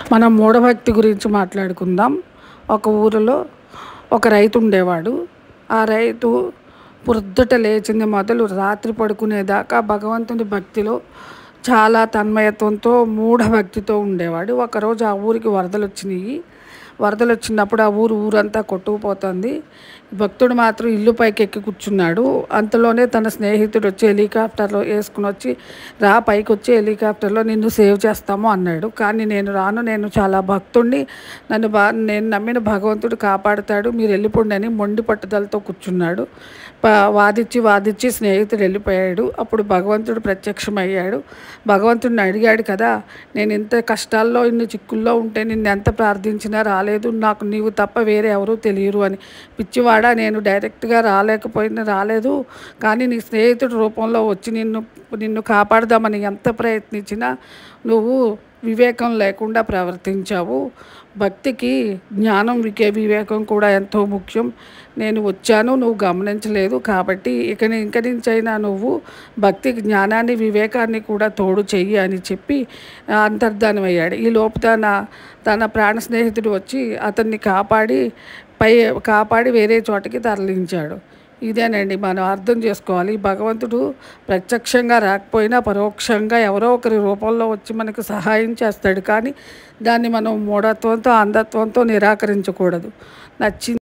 మనం మూఢభక్తి గురించి మాట్లాడుకుందాం ఒక ఊరిలో ఒక రైతు ఉండేవాడు ఆ రైతు పొద్దుట లేచింది మొదలు రాత్రి పడుకునేదాకా భగవంతుని భక్తిలో చాలా తన్మయత్వంతో మూఢభక్తితో ఉండేవాడు ఒకరోజు ఆ ఊరికి వరదలు వచ్చినాయి వరదలు వచ్చినప్పుడు ఆ ఊరు ఊరంతా కొట్టుకుపోతుంది భక్తుడు మాత్రం ఇల్లు పైకి ఎక్కి కూర్చున్నాడు అంతలోనే తన స్నేహితుడు వచ్చి హెలికాప్టర్లో వేసుకుని వచ్చి రా పైకి వచ్చి హెలికాప్టర్లో నిన్ను సేవ్ చేస్తాము అన్నాడు కానీ నేను రాను నేను చాలా భక్తుడిని నన్ను బా నేను నమ్మిన భగవంతుడు కాపాడుతాడు మీరు వెళ్ళిపోండి అని మొండి పట్టుదలతో కూర్చున్నాడు ప- వాదించి వాదించి స్నేహితుడు వెళ్ళిపోయాడు అప్పుడు భగవంతుడు ప్రత్యక్షమయ్యాడు భగవంతుడిని అడిగాడు కదా నేను ఇంత కష్టాల్లో ఇన్ని చిక్కుల్లో ఉంటే నిన్ను ఎంత ప్రార్థించినా రాలేదు నాకు నీవు తప్ప వేరే ఎవరూ తెలియరు అని పిచ్చివాడా నేను డైరెక్ట్గా రాలేకపోయినా రాలేదు కానీ నీ స్నేహితుడి రూపంలో వచ్చి నిన్ను నిన్ను కాపాడదామని ఎంత ప్రయత్నించినా నువ్వు వివేకం లేకుండా ప్రవర్తించావు భక్తికి జ్ఞానం వికే వివేకం కూడా ఎంతో ముఖ్యం నేను వచ్చాను నువ్వు గమనించలేదు కాబట్టి ఇక ని- ఇంక నుంచైనా నువ్వు భక్తి జ్ఞానాన్ని వివేకాన్ని కూడా తోడు చెయ్యి అని చెప్పి ఆ, అంతర్ధానం అయ్యాడు ఈ లోపు తన తన ప్రాణ స్నేహితుడు వచ్చి అతన్ని కాపాడి పై కాపాడి వేరే చోటకి తరలించాడు ఇదేనండి మనం అర్థం చేసుకోవాలి భగవంతుడు ప్రత్యక్షంగా రాకపోయినా పరోక్షంగా ఎవరో ఒకరి రూపంలో వచ్చి మనకు సహాయం చేస్తాడు కానీ దాన్ని మనం మూఢత్వంతో అంధత్వంతో నిరాకరించకూడదు నచ్చింది